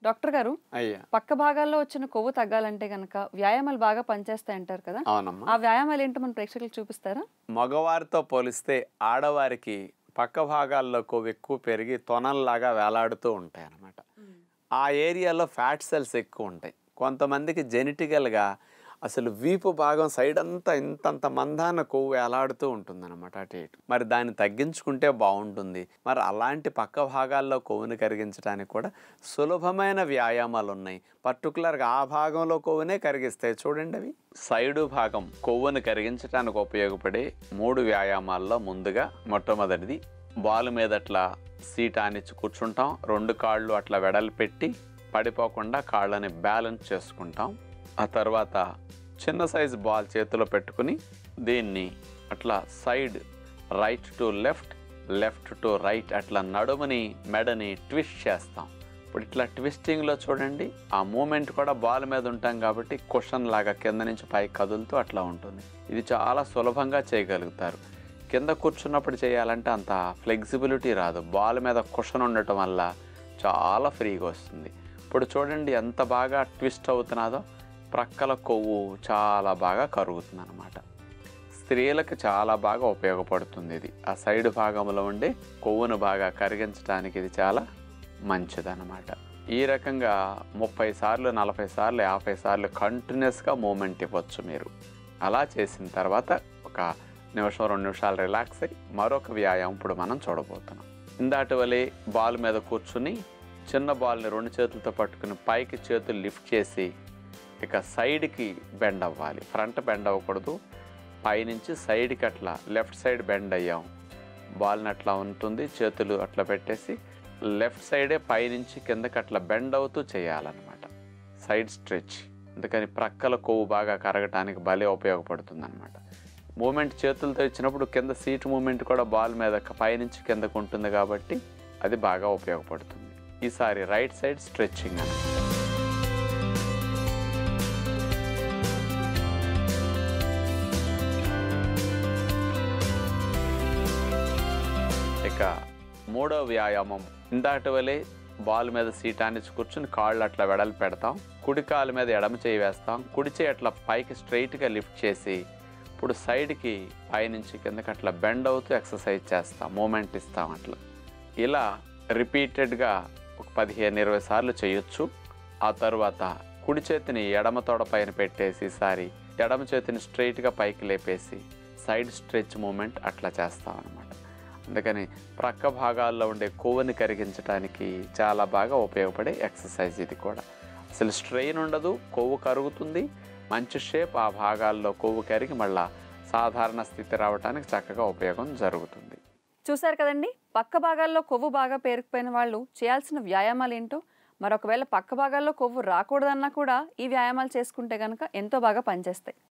doctor గారు అయ్యా పక్క భాగాల్లో వచ్చిన కొవ్వు తగ్గాలంటే గనక వ్యాయామాలు బాగా పనిచేస్తాయి అంటారు కదా అవునమ్మా ఆ వ్యాయామాలు ఏంటో మన ప్రేక్షకులకు చూపిస్తారా మగవారితో పోలిస్తే ఆడవారికి పక్క భాగాల్లో కొవ్వు ఎక్కువ పెరిగి తొనల్లాగా వేలాడుతూ ఉంటాయి అన్నమాట ఆ ఏరియాలో ఫ్యాట్ సెల్స్ ఎక్కువ ఉంటాయి కొంతమందికి జెనెటికల్గా అసలు వీపు భాగం సైడ్ అంతా ఇంతంత మందాన కొవ్వు వేలాడుతూ ఉంటుందన్నమాట అటు ఇటు మరి దాన్ని తగ్గించుకుంటే బాగుంటుంది మరి అలాంటి పక్క భాగాల్లో కొవ్వుని కరిగించడానికి కూడా సులభమైన వ్యాయామాలు ఉన్నాయి పర్టికులర్గా ఆ భాగంలో కొవ్వునే కరిగిస్తాయి చూడండి అవి సైడు భాగం కొవ్వుని కరిగించడానికి ఉపయోగపడే మూడు వ్యాయామాల్లో ముందుగా మొట్టమొదటిది బాల్ మీద అట్లా సీట్ ఆనిచ్చి కూర్చుంటాం రెండు కాళ్ళు అట్లా వెడలు పెట్టి పడిపోకుండా కాళ్ళని బ్యాలెన్స్ చేసుకుంటాం ఆ తర్వాత చిన్న సైజు బాల్ చేతిలో పెట్టుకుని దీన్ని అట్లా side right to left left to right అట్లా నడుముని మెడని ట్విస్ట్ చేస్తాం ఇప్పుడు ఇట్లా ట్విస్టింగ్లో చూడండి ఆ మూమెంట్ కూడా బాల్ మీద ఉంటాం కాబట్టి కుషన్ లాగా కింద నుంచి పైకి కదులుతూ అట్లా ఉంటుంది ఇది చాలా సులభంగా చేయగలుగుతారు కింద కూర్చున్నప్పుడు చేయాలంటే అంత ఫ్లెక్సిబిలిటీ రాదు బాల్ మీద కుషన్ ఉండటం వల్ల చాలా ఫ్రీగా వస్తుంది ఇప్పుడు చూడండి ఎంత బాగా ట్విస్ట్ అవుతున్నదో ప్రక్కల కొవ్వు చాలా బాగా కరుగుతుంది అనమాట స్త్రీలకు చాలా బాగా ఉపయోగపడుతుంది ఇది ఆ సైడ్ భాగంలో ఉండే కొవ్వును బాగా కరిగించడానికి ఇది చాలా మంచిదన్నమాట ఈ రకంగా ముప్పై సార్లు నలభై సార్లు యాభై సార్లు కంటిన్యూస్గా మూమెంట్ ఇవ్వచ్చు మీరు అలా చేసిన తర్వాత ఒక నిమిషం రెండు నిమిషాలు రిలాక్స్ అయ్యి మరొక వ్యాయామం ఇప్పుడు మనం చూడబోతున్నాం ఇందాటి వలె బాల్ మీద కూర్చుని చిన్న బాల్ని రెండు చేతులతో పట్టుకుని పైకి చేతులు లిఫ్ట్ చేసి ఇక సైడ్కి బెండ్ అవ్వాలి ఫ్రంట్ బెండ్ అవ్వకూడదు పైనుంచి సైడ్కి అట్లా లెఫ్ట్ సైడ్ బెండ్ అయ్యాం బాల్ని అట్లా ఉంటుంది చేతులు అట్లా పెట్టేసి లెఫ్ట్ సైడే పైనుంచి కిందకి అట్లా బెండ్ అవుతూ చేయాలన్నమాట సైడ్ స్ట్రెచ్ అందుకని ప్రక్కల కొవ్వు బాగా కరగటానికి భలే ఉపయోగపడుతుంది అనమాట మూమెంట్ చేతులతో ఇచ్చినప్పుడు కింద సీట్ మూమెంట్ కూడా బాల్ మీద పైనుంచి కిందకు ఉంటుంది కాబట్టి అది బాగా ఉపయోగపడుతుంది ఈసారి రైట్ సైడ్ స్ట్రెచ్చింగ్ అని ఇక మూడో వ్యాయామం ఇందాటి వలె బాల్ మీద సీట్ ఆనిచ్చి కూర్చుని కాళ్ళు అట్లా వెడలు పెడతాం కుడి కాలు మీద ఎడమ చేయి వేస్తాం కుడి చేయి అట్లా పైకి స్ట్రైట్గా లిఫ్ట్ చేసి ఇప్పుడు సైడ్కి పైనుంచి కిందకి అట్లా బెండ్ అవుతూ ఎక్సర్సైజ్ చేస్తాం మూమెంట్ ఇస్తాం అట్లా ఇలా రిపీటెడ్గా ఒక పదిహేను ఇరవై సార్లు చేయొచ్చు ఆ తర్వాత కుడి చేతిని ఎడమ తొడ పైన పెట్టేసి ఈసారి ఎడమ చేతిని స్ట్రైట్గా పైకి లేపేసి సైడ్ స్ట్రెచ్ మూమెంట్ అట్లా చేస్తాం అనమాట అందుకని ప్రక్క భాగాల్లో ఉండే కొవ్వుని కరిగించడానికి చాలా బాగా ఉపయోగపడే ఎక్సర్సైజ్ ఇది కూడా అసలు స్ట్రెయిన్ ఉండదు కొవ్వు కరుగుతుంది మంచి షేప్ ఆ భాగాల్లో కొవ్వు కరిగి మళ్ళా సాధారణ స్థితి రావడానికి చక్కగా ఉపయోగం జరుగుతుంది చూశారు కదండి పక్క భాగాల్లో కొవ్వు బాగా పేరుకుపోయిన వాళ్ళు చేయాల్సిన వ్యాయామాలు ఏంటో మరొకవేళ పక్క భాగాల్లో కొవ్వు రాకూడదన్నా కూడా ఈ వ్యాయామాలు చేసుకుంటే కనుక ఎంతో బాగా పనిచేస్తాయి